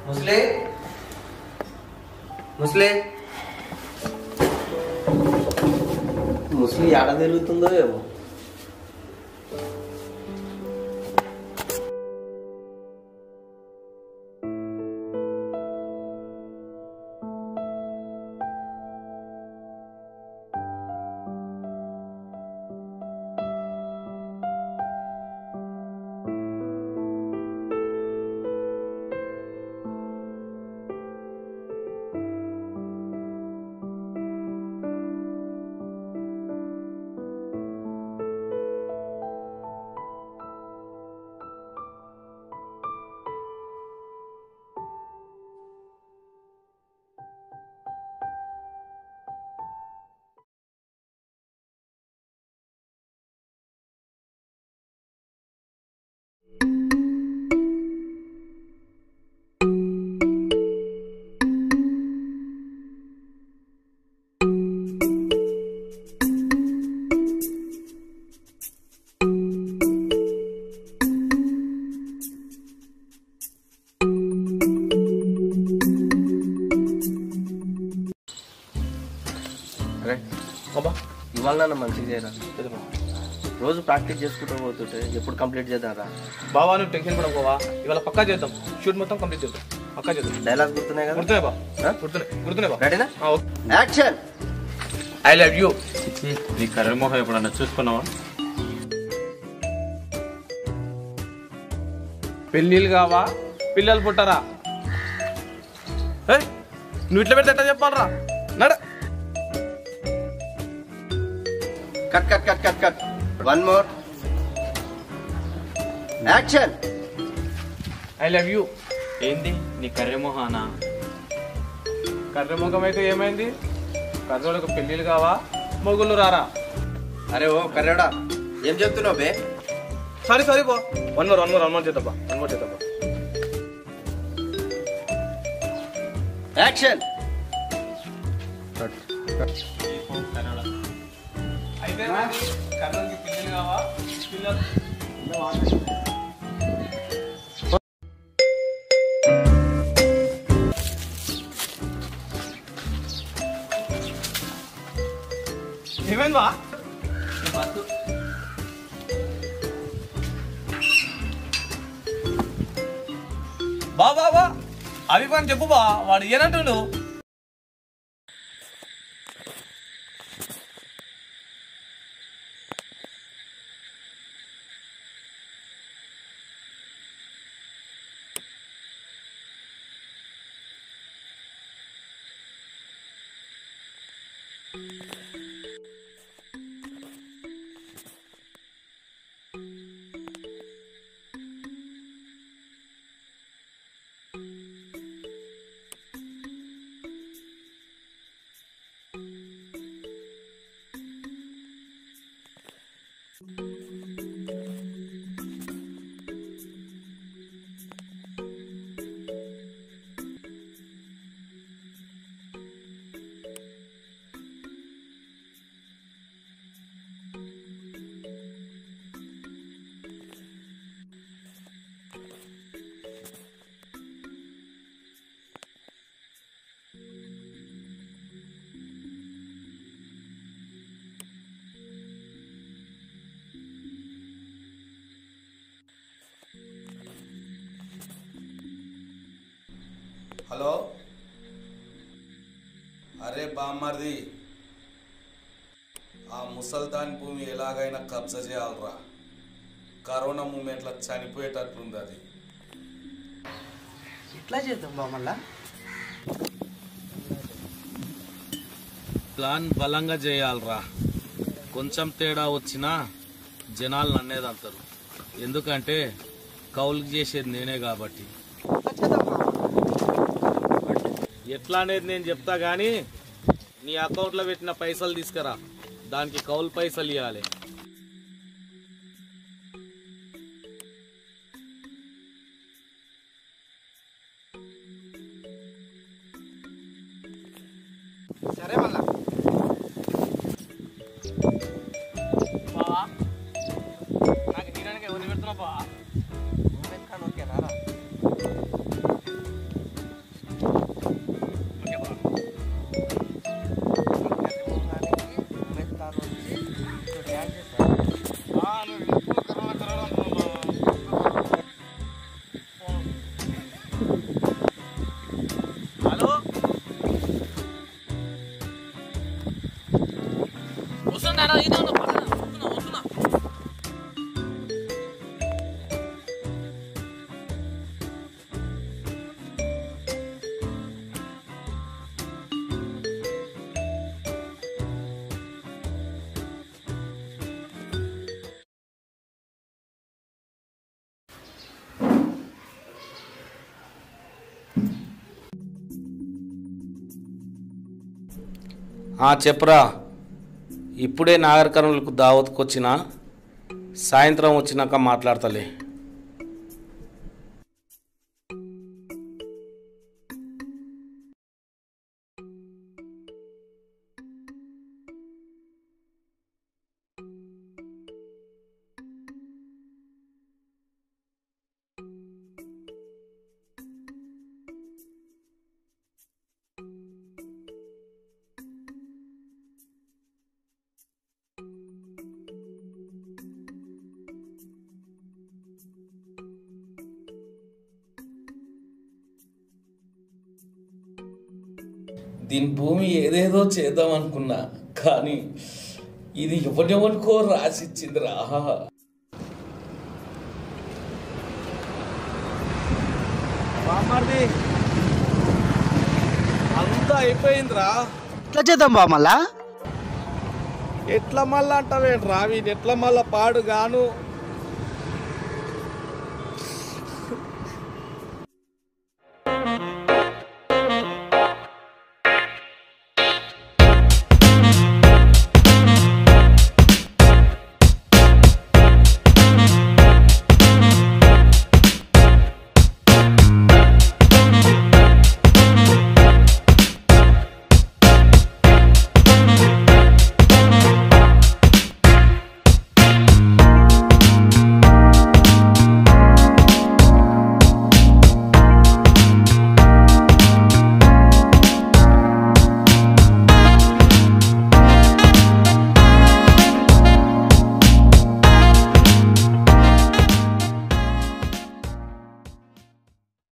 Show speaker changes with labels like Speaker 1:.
Speaker 1: ముస్లే ముస్లే ముస్లి ఆడ తిరుగుతుందో ఏమో అరే
Speaker 2: అబ్బా
Speaker 1: ఇవాళ నన్ను మంచిగా చేయరా రోజు ప్రాక్టీస్ చేసుకుంటూ పోతుంటే ఎప్పుడు కంప్లీట్ చేద్దారా
Speaker 2: బావా నువ్వు టెన్షన్ పడకపోవా ఇవాళ పక్కా చేద్దాం షూట్ మొత్తం కంప్లీట్ చేద్దాం పక్కా చేద్దాం
Speaker 1: డైలాగ్ గుర్తున్నాయి కదా
Speaker 2: గుర్తున్నాయి బా
Speaker 1: ఆ?
Speaker 2: గుర్తున్నాయి గుర్తున్నాయి బా
Speaker 1: రెడీనా
Speaker 2: ఆ, okay.
Speaker 1: Action
Speaker 2: I love you
Speaker 3: నీ కర్రీ మొహం ఎప్పుడన్నా చూసుకున్నావా
Speaker 2: పెళ్ళిళ్ళు కావా పిల్లలు పుట్టారా ఏయ్, నువ్వు ఇట్లా పెడితే ఎట్లా చెప్పాలరా నడ
Speaker 1: cut cut cut cut cut one more action
Speaker 2: I love you
Speaker 3: ఏంది నీ కర్రీ మొహానా
Speaker 2: కర్ర ముఖం అయితే ఏమైంది కర్రోళ్ళకు పెళ్ళిళ్ళు కావా మొగుళ్ళు రారా
Speaker 1: అరే ఓ కర్రేడా ఏం చెప్తున్నావు బే
Speaker 2: సారీ సారీ బా one more one more one more చేద్దాం వన్ మోర్ చేద్దాం
Speaker 1: యాక్షన్
Speaker 2: అయితే కర్రోళ్ళకి పెళ్ళిళ్ళు కావా పిల్లలు ఏమైంది బా బా బా బా అవి పని చెప్పు బా వాడు ఏనంటుండు
Speaker 4: హలో అరే బామ్మర్ది ఆ ముసల్దాన్ భూమి ఎలాగైనా కబ్జా చేయాలరా కరోనా మూమెంట్లో చనిపోయేటట్లుంది అది
Speaker 1: ఎట్లా చేద్దాం బా మళ్ళా
Speaker 3: ప్లాన్ బలంగా చేయాలరా కొంచెం తేడా వచ్చినా జనాలు నన్నేది అంటారు ఎందుకంటే కౌలుకి చేసేది నేనే కాబట్టి ఎట్లా అనేది నేను చెప్తా కానీ నీ అకౌంట్లో పెట్టిన పైసలు తీసుకురా దానికి కౌలు పైసలు ఇవ్వాలి
Speaker 2: సరే మళ్ళా బావా నాకు తీయడానికి ఎవరు పెడుతున్నావు బావా
Speaker 1: ఓకేనా
Speaker 3: ఆ చెప్పురా ఇప్పుడే నాగరికర్ణులకు దావత్కి వచ్చిన సాయంత్రం వచ్చినాక మాట్లాడతలే
Speaker 4: దీని భూమి ఏదేదో చేద్దాం అనుకున్నా కానీ ఇది ఎవరెవరికో రాసిచ్చిందిరా
Speaker 3: బామ్మర్ది అంతా అయిపోయిందిరా
Speaker 5: ఎట్లా చేద్దాం బా మళ్ళా
Speaker 3: ఎట్లా మళ్ళా అంటావేంట్రా వీడు ఎట్లా మళ్ళా పాడు గాను